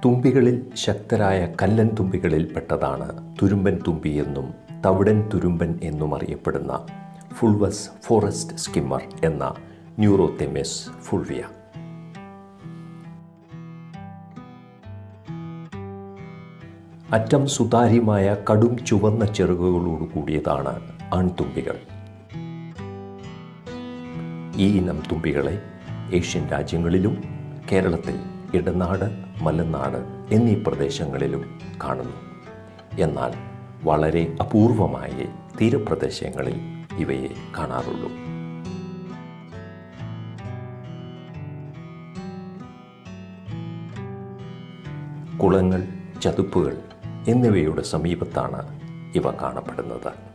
തുമ്പികളിൽ ശക്തരായ കല്ലൻ തുമ്പികളിൽപ്പെട്ടതാണ് തുരുമ്പൻ തുമ്പി എന്നും തവിടൻ തുരുമ്പൻ എന്നും അറിയപ്പെടുന്ന ഫുൾവസ് ഫോറസ്റ്റ് സ്കിമ്മർ എന്ന ന്യൂറോതെമെസ് ഫുൾവിയ അറ്റം സുതാര്യമായ കടും ചുവന്ന ചിറകുകളോട് കൂടിയതാണ് ആൺതുമ്പികൾ ഈ ഇനം തുമ്പികളെ ഏഷ്യൻ രാജ്യങ്ങളിലും കേരളത്തിൽ ഇടനാട് മലനാട് എന്നീ പ്രദേശങ്ങളിലും കാണുന്നു എന്നാൽ വളരെ അപൂർവമായി തീരപ്രദേശങ്ങളിൽ ഇവയെ കാണാറുള്ളൂ കുളങ്ങൾ ചതുപ്പുകൾ എന്നിവയുടെ സമീപത്താണ് ഇവ കാണപ്പെടുന്നത്